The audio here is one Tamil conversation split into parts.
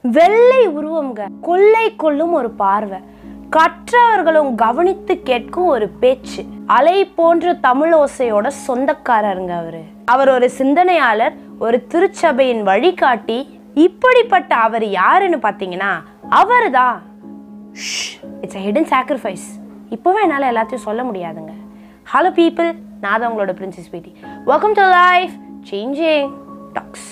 வெள்ளை உருவம்ங்க கொள்ளை கொள்ளும் ஒரு பார்வை கற்றவர்களும் கவனித்து கேட்கும் ஒரு பேச்சு அலை போன்ற தமிழோசையோட சொந்தக்காரருங்க அவரு அவர் ஒரு சிந்தனையாளர் ஒரு திருச்சபையின் வழிகாட்டி இப்படிப்பட்ட அவர் யாருன்னு பார்த்தீங்கன்னா அவர் தான் இட்ஸ் a hidden sacrifice இப்போவே என்னால் எல்லாத்தையும் சொல்ல முடியாதுங்க ஹலோ பீப்புள் நான் தான் உங்களோட பிரின்சஸ் பேட்டி welcome to life changing talks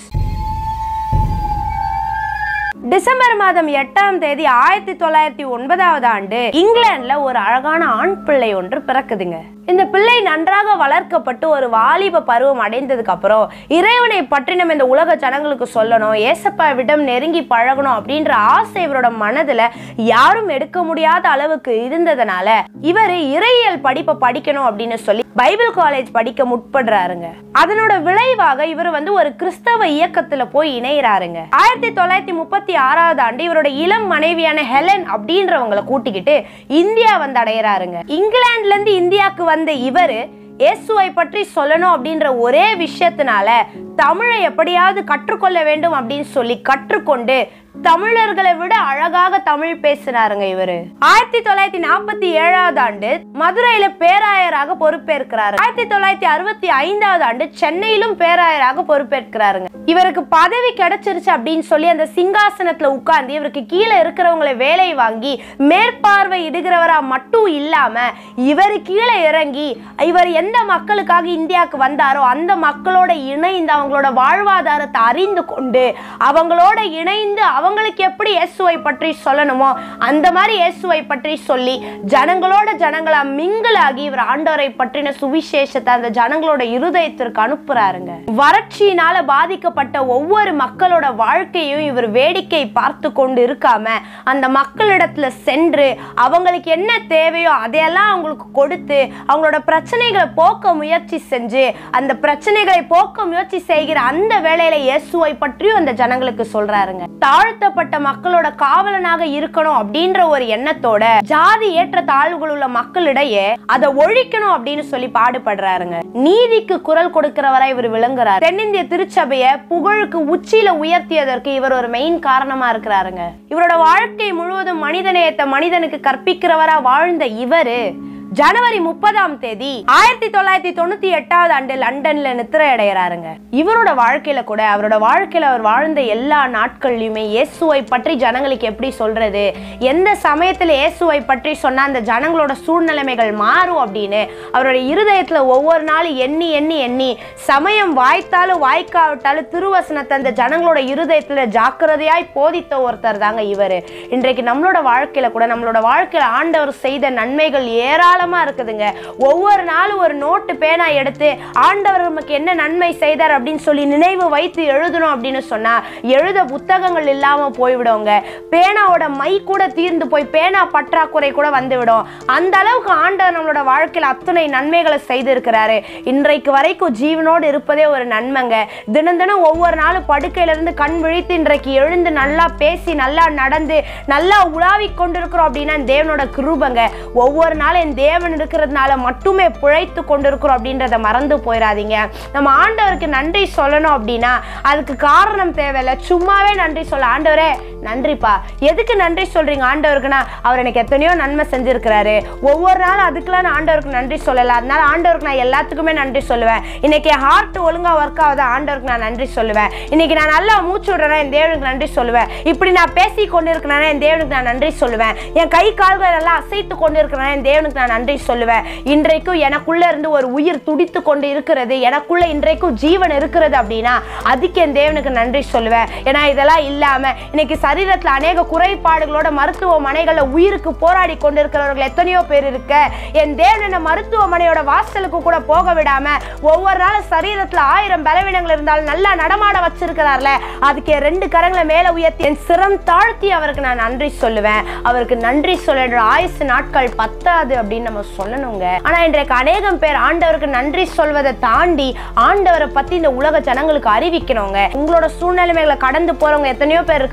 December மாதம் எட்டாம் தேதி ஆயிரத்தி தொள்ளாயிரத்தி ஒன்பதாவது ஆண்டு இங்கிலாந்துல ஒரு அழகான ஆண் பிள்ளை ஒன்று பிறக்குதுங்க இந்த பிள்ளை நன்றாக வளர்க்கப்பட்டு ஒரு வாலிப பருவம் அடைந்ததுக்கு அப்புறம் இறைவனை பற்றி நம்ம இந்த உலக ஜனங்களுக்கு சொல்லணும் ஏசப்பாவிடம் நெருங்கி பழகணும் அப்படின்ற ஆசை இவரோட மனதுல யாரும் எடுக்க முடியாத அளவுக்கு இருந்ததுனால இவர் இறையியல் படிப்பை படிக்கணும் அப்படின்னு சொல்லி பைபிள் காலேஜ் படிக்க முற்படுறாருங்க அதனோட விளைவாக இவர் வந்து ஒரு கிறிஸ்தவ இயக்கத்துல போய் இணையறாருங்க ஆயிரத்தி தொள்ளாயிரத்தி முப்பத்தி ஆறாவது ஆண்டு இவரோட இளம் மனைவியான ஹெலன் அப்படின்றவங்களை கூட்டிக்கிட்டு இந்தியா வந்து அடையறாருங்க இங்கிலாந்துல இருந்து இந்தியாவுக்கு வந்த இவரு இயேசுவை பற்றி சொல்லணும் அப்படின்ற ஒரே விஷயத்தினால தமிழை எப்படியாவது கற்றுக்கொள்ள வேண்டும் அப்படின்னு சொல்லி கற்றுக்கொண்டு தமிழர்களை விட அழகாக தமிழ் பேசினாருங்க இவரு ஆயிரத்தி தொள்ளாயிரத்தி நாற்பத்தி ஏழாவது ஆண்டு மதுரையில பேராயராக பொறுப்பேற்கிறாரு ஆயிரத்தி தொள்ளாயிரத்தி அறுபத்தி ஐந்தாவது ஆண்டு சென்னையிலும் பேராயராக பொறுப்பேற்கிறாருங்க இவருக்கு பதவி கிடைச்சிருச்சு அப்படின்னு சொல்லி அந்த சிங்காசனத்துல உட்கார்ந்து இவருக்கு கீழே இருக்கிறவங்களை வேலை வாங்கி மேற்பார்வை இடுகிறவரா மட்டும் இல்லாம இவர் கீழே இறங்கி இவர் எந்த மக்களுக்காக இந்தியாவுக்கு வந்தாரோ அந்த மக்களோட இணைந்து அவங்களோட வாழ்வாதாரத்தை அறிந்து கொண்டு அவங்களோட இணைந்து அவங்களுக்கு எப்படி இயேசுவை பற்றி சொல்லணுமோ அந்த மாதிரி இயேசுவை பற்றி சொல்லி ஜனங்களோட ஜனங்களா மிங்கிளாகி இவர் ஆண்டவரை பற்றின சுவிசேஷத்தை அந்த ஜனங்களோட இருதயத்திற்கு அனுப்புறாருங்க வறட்சியினால பாதிக்கப்பட்ட ஒவ்வொரு மக்களோட வாழ்க்கையும் இவர் வேடிக்கை பார்த்து கொண்டு இருக்காம அந்த மக்களிடத்துல சென்று அவங்களுக்கு என்ன தேவையோ அதையெல்லாம் அவங்களுக்கு கொடுத்து அவங்களோட பிரச்சனைகளை போக்க முயற்சி செஞ்சு அந்த பிரச்சனைகளை போக்க முயற்சி செய்கிற அந்த வேளையில இயேசுவை பற்றியும் அந்த ஜனங்களுக்கு சொல்றாருங்க தாழ்த்தப்பட்ட மக்களோட காவலனாக இருக்கணும் அப்படின்ற ஒரு எண்ணத்தோட ஜாதி ஏற்ற தாழ்வுகள் உள்ள மக்களிடையே அதை ஒழிக்கணும் அப்படின்னு சொல்லி பாடுபடுறாருங்க நீதிக்கு குரல் கொடுக்கிறவரா இவர் விளங்குறார் தென்னிந்திய திருச்சபைய புகழுக்கு உச்சியில உயர்த்தியதற்கு இவர் ஒரு மெயின் காரணமா இருக்கிறாருங்க இவரோட வாழ்க்கை முழுவதும் மனிதநேயத்தை மனிதனுக்கு கற்பிக்கிறவரா வாழ்ந்த இவரு ஜனவரி முப்பதாம் தேதி ஆயிரத்தி தொள்ளாயிரத்தி தொண்ணூத்தி எட்டாவது ஆண்டு லண்டன்ல நித்திரை அடைகிறாருங்க இவரோட வாழ்க்கையில கூட அவரோட வாழ்க்கையில அவர் வாழ்ந்த எல்லா நாட்கள்லயுமே இயேசுவை பற்றி ஜனங்களுக்கு எப்படி சொல்றது எந்த சமயத்துல இயேசுவை பற்றி சொன்னா அந்த ஜனங்களோட சூழ்நிலைமைகள் மாறும் அப்படின்னு அவரோட இருதயத்துல ஒவ்வொரு நாளும் எண்ணி எண்ணி எண்ணி சமயம் வாய்த்தாலும் வாய்க்காவிட்டாலும் திருவசனத்தை அந்த ஜனங்களோட இருதயத்துல ஜாக்கிரதையாய் போதித்த ஒருத்தர் தாங்க இவரு இன்றைக்கு நம்மளோட வாழ்க்கையில கூட நம்மளோட வாழ்க்கையில ஆண்டவர் செய்த நன்மைகள் ஏராளமா இருக்குதுங்க ஒவ்வொரு நாளும் ஒரு நோட்டு பேனா எடுத்து ஆண்டவர் நமக்கு என்ன நன்மை செய்தார் அப்படின்னு சொல்லி நினைவு வைத்து எழுதணும் அப்படின்னு சொன்னா எழுத புத்தகங்கள் இல்லாம போய்விடுங்க பேனாவோட மை கூட தீர்ந்து போய் பேனா பற்றாக்குறை கூட வந்துவிடும் அந்த அளவுக்கு ஆண்டவர் நம்மளோட வாழ்க்கையில அத்தனை நன்மைகளை செய்திருக்கிறாரு இன்றைக்கு வரைக்கும் ஜீவனோடு இருப்பதே ஒரு நன்மைங்க தினம் தினம் ஒவ்வொரு நாளும் படுக்கையில இருந்து கண் விழித்து இன்றைக்கு எழுந்து நல்லா பேசி நல்லா நடந்து நல்லா உலாவிக் கொண்டிருக்கிறோம் அப்படின்னா தேவனோட கிருபங்க ஒவ்வொரு நாளும் என் தேவன் இருக்கிறதுனால மட்டுமே பிழைத்து கொண்டிருக்கிறோம் அப்படின்றத மறந்து போயிடாதீங்க நம்ம ஆண்டவருக்கு நன்றி சொல்லணும் அப்படின்னா அதுக்கு காரணம் தேவையில்லை சும்மாவே நன்றி சொல்ல ஆண்டவரே நன்றிப்பா எதுக்கு நன்றி சொல்றீங்க ஆண்டவருக்குன்னா அவர் எனக்கு எத்தனையோ நன்மை செஞ்சிருக்கிறாரு ஒவ்வொரு நாளும் அதுக்கெல்லாம் நான் ஆண்டவருக்கு நன்றி சொல்லல அதனால ஆண்டவருக்கு நான் எல்லாத்துக்குமே நன்றி சொல்லுவேன் இன்னைக்கு என் ஹார்ட் ஒழுங்கா ஒர்க் ஆகுது ஆண்டவருக்கு நான் நன்றி சொல்லுவேன் இன்னைக்கு நான் நல்லா மூச்சு விடுறேன்னா என் தேவனுக்கு நன்றி சொல்லுவேன் இப்படி நான் பேசி கொண்டு இருக்கிறேன்னா என் தேவனுக்கு நான் நன்றி சொல்லுவேன் என் கை கால்களை நல்லா அசைத்து கொண்டு இருக்கிறேன்னா என் தேவனுக்கு நான் நன்றி சொல்லுவேன் இன்றைக்கும் எனக்குள்ள இருந்து ஒரு உயிர் துடித்து கொண்டு இருக்கிறது எனக்குள்ள இன்றைக்கும் ஜீவன் இருக்கிறது அப்படின்னா அதுக்கு என் தேவனுக்கு நன்றி சொல்லுவேன் ஏன்னா இதெல்லாம் இல்லாம இன்னைக்கு சரீரத்துல அநேக குறைபாடுகளோட மருத்துவமனைகள்ல உயிருக்கு போராடி கொண்டிருக்கிறவர்கள் எத்தனையோ பேர் இருக்க என் தேவன் என்ன மருத்துவமனையோட வாசலுக்கு கூட போக விடாம ஒவ்வொரு நாளும் சரீரத்துல ஆயிரம் பலவீனங்கள் இருந்தாலும் நல்லா நடமாட வச்சிருக்கிறார்ல அதுக்கு என் ரெண்டு கரங்களை மேல உயர்த்தி என் சிரம் தாழ்த்தி அவருக்கு நான் நன்றி சொல்லுவேன் அவருக்கு நன்றி சொல்ல என்னோட ஆயுசு நாட்கள் பத்தாது அப்படின்னு நம்ம சொல்லணுங்க ஆனா இன்றைக்கு அநேகம் பேர் ஆண்டவருக்கு நன்றி சொல்வதை தாண்டி ஆண்டவரை பத்தி இந்த உலக ஜனங்களுக்கு அறிவிக்கணுங்க உங்களோட சூழ்நிலைமைகளை கடந்து போறவங்க எத்தனையோ பேர் இருக்காங்க இந்த உலகத்துல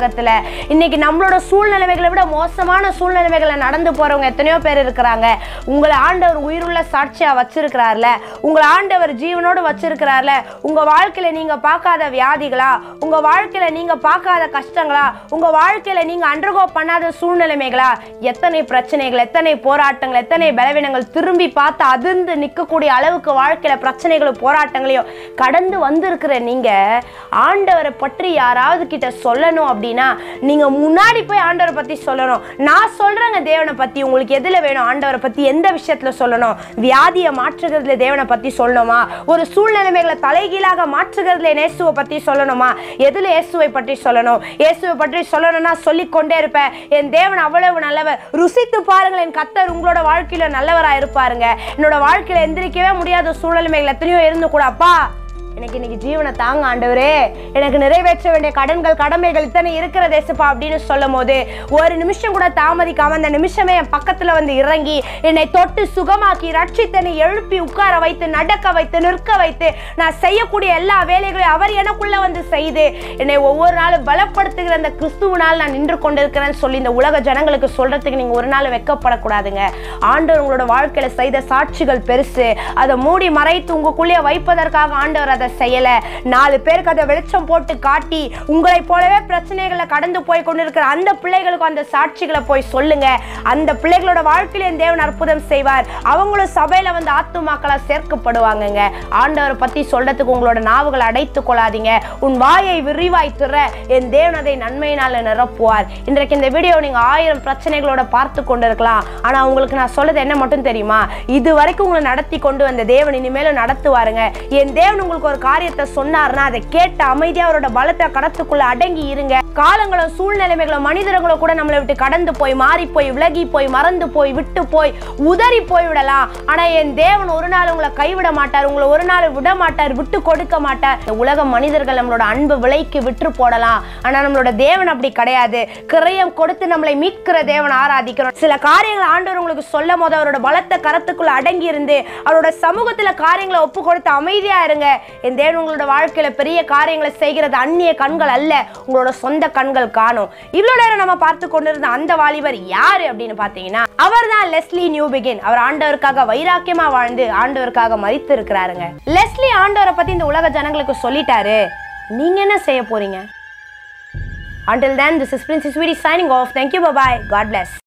உலகத்துல இன்னைக்கு நம்மளோட சூழ்நிலைமைகளை விட மோசமான சூழ்நிலைமைகளை நடந்து போறவங்க எத்தனையோ பேர் இருக்கிறாங்க உங்களை ஆண்டவர் உயிருள்ள சாட்சியா வச்சிருக்கிறார்ல உங்களை ஆண்டவர் ஜீவனோடு வச்சிருக்கிறார்ல உங்க வாழ்க்கையில நீங்க பார்க்காத வியாதிகளா உங்க வாழ்க்கையில நீங்க பார்க்காத கஷ்டங்களா உங்க வாழ்க்கையில நீங்க அண்டர்கோ பண்ணாத சூழ்நிலைமைகளா எத்தனை பிரச்சனைகள் எத்தனை போராட்டங்கள் எத்தனை பலவீனங்கள் திரும்பி பார்த்து அதிர்ந்து நிற்கக்கூடிய அளவுக்கு வாழ்க்கையில பிரச்சனைகளும் போராட்டங்களையும் கடந்து வந்திருக்கிற நீங்க ஆண்டவரை பற்றி யாராவது கிட்ட சொல்லணும் அப்படின்னா நீங்க முன்னாடி போய் ஆண்டவரை பத்தி சொல்லணும் நான் சொல்றேங்க தேவனை பத்தி உங்களுக்கு எதுல வேணும் ஆண்டவரை பத்தி எந்த விஷயத்துல சொல்லணும் வியாதியை மாற்றுகிறதுல தேவனை பத்தி சொல்லணுமா ஒரு சூழ்நிலைமைகளை தலைகீழாக மாற்றுகிறதுல இயேசுவை பத்தி சொல்லணுமா எதுல இயேசுவை பற்றி சொல்லணும் இயேசுவை பற்றி சொல்லணும்னா சொல்லிக்கொண்டே இருப்பேன் என் தேவன் அவ்வளவு நல்லவர் ருசித்து பாருங்கள் என் கத்தர் உங்களோட வாழ்க்கையில நல்லவரா இருப்பாருங்க என்னோட வாழ்க்கையில எந்திரிக்கவே முடியாத சூழ்நிலைமைகள் எத்தனையோ இருந்து கூட அப்பா எனக்கு இன்னைக்கு ஜீவனை தாங்க ஆண்டவரே எனக்கு நிறைவேற்ற வேண்டிய கடன்கள் கடமைகள் இத்தனை இருக்கிற தேசப்பா அப்படின்னு சொல்லும் போது ஒரு நிமிஷம் கூட தாமதிக்காம அந்த நிமிஷமே என் பக்கத்துல வந்து இறங்கி என்னை தொட்டு சுகமாக்கி ரட்சித்தனை எழுப்பி உட்கார வைத்து நடக்க வைத்து நிற்க வைத்து நான் செய்யக்கூடிய எல்லா வேலைகளையும் அவர் எனக்குள்ள வந்து செய்து என்னை ஒவ்வொரு நாளும் பலப்படுத்துகிற அந்த கிறிஸ்துவனால் நான் நின்று கொண்டிருக்கிறேன்னு சொல்லி இந்த உலக ஜனங்களுக்கு சொல்றதுக்கு நீங்க ஒரு நாள் வெக்கப்படக்கூடாதுங்க ஆண்டவர் உங்களோட வாழ்க்கையில செய்த சாட்சிகள் பெருசு அதை மூடி மறைத்து உங்களுக்குள்ளே வைப்பதற்காக ஆண்டவர் அதை செய்யல நாலு பேருக்கு அதை வெளிச்சம் போட்டு காட்டி உங்களை போலவே பிரச்சனைகளை கடந்து போய் கொண்டிருக்கிற அந்த பிள்ளைகளுக்கும் அந்த சாட்சிகளை போய் சொல்லுங்க அந்த பிள்ளைகளோட வாழ்க்கையில தேவன் அற்புதம் செய்வார் அவங்களும் சபையில வந்து ஆத்துமாக்களா சேர்க்கப்படுவாங்கங்க ஆண்டவரை பத்தி சொல்றதுக்கு உங்களோட நாவுகளை அடைத்து கொள்ளாதீங்க உன் வாயை விரிவாய் துற என் தேவன் அதை நன்மையினால நிரப்புவார் இன்றைக்கு இந்த வீடியோ நீங்க ஆயிரம் பிரச்சனைகளோட பார்த்து கொண்டிருக்கலாம் ஆனா உங்களுக்கு நான் சொல்றது என்ன மட்டும் தெரியுமா இது வரைக்கும் உங்களை நடத்தி கொண்டு வந்த தேவன் இனிமேலும் நடத்துவாருங்க என் தேவன் உங்களுக்கு ஒரு காரியத்தை சொன்னார்னா அதை கேட்ட அமைதியா அவரோட பலத்தை கடத்துக்குள்ள அடங்கி இருங்க காலங்களும் சூழ்நிலைமைகளும் மனிதர்களும் கூட நம்மளை விட்டு கடந்து போய் மாறி போய் விலகி போய் மறந்து போய் விட்டு போய் உதறி போய் விடலாம் ஆனா என் தேவன் ஒரு நாள் உங்களை கைவிட மாட்டார் உங்களை ஒரு நாள் விட மாட்டார் விட்டு கொடுக்க மாட்டார் இந்த உலக மனிதர்கள் நம்மளோட அன்பு விலைக்கு விற்று போடலாம் ஆனா நம்மளோட தேவன் அப்படி கிடையாது கிரயம் கொடுத்து நம்மளை மீட்கிற தேவன் ஆராதிக்கிறோம் சில காரியங்கள் ஆண்டவர் உங்களுக்கு சொல்லும் போது அவரோட பலத்த கரத்துக்குள்ள அடங்கி இருந்து அவரோட சமூகத்துல காரியங்களை ஒப்பு கொடுத்து அமைதியா இருங்க என் தேவன் உங்களோட வாழ்க்கையில பெரிய காரியங்களை செய்கிறது அந்நிய கண்கள் அல்ல உங்களோட சொந்த கண்கள் காணும் இவ்வளவு நேரம் நம்ம பார்த்து கொண்டிருந்த அந்த வாலிபர் யாரு அப்படின்னு பாத்தீங்கன்னா அவர் தான் லெஸ்லி நியூ பிகின் அவர் ஆண்டவருக்காக வைராக்கியமா வாழ்ந்து ஆண்டவருக்காக மறித்து இருக்கிறாருங்க லெஸ்லி ஆண்டவரை பத்தி இந்த உலக ஜனங்களுக்கு சொல்லிட்டாரு நீங்க என்ன செய்ய போறீங்க Until then, this is Princess Sweetie signing off. Thank you. Bye bye. God bless.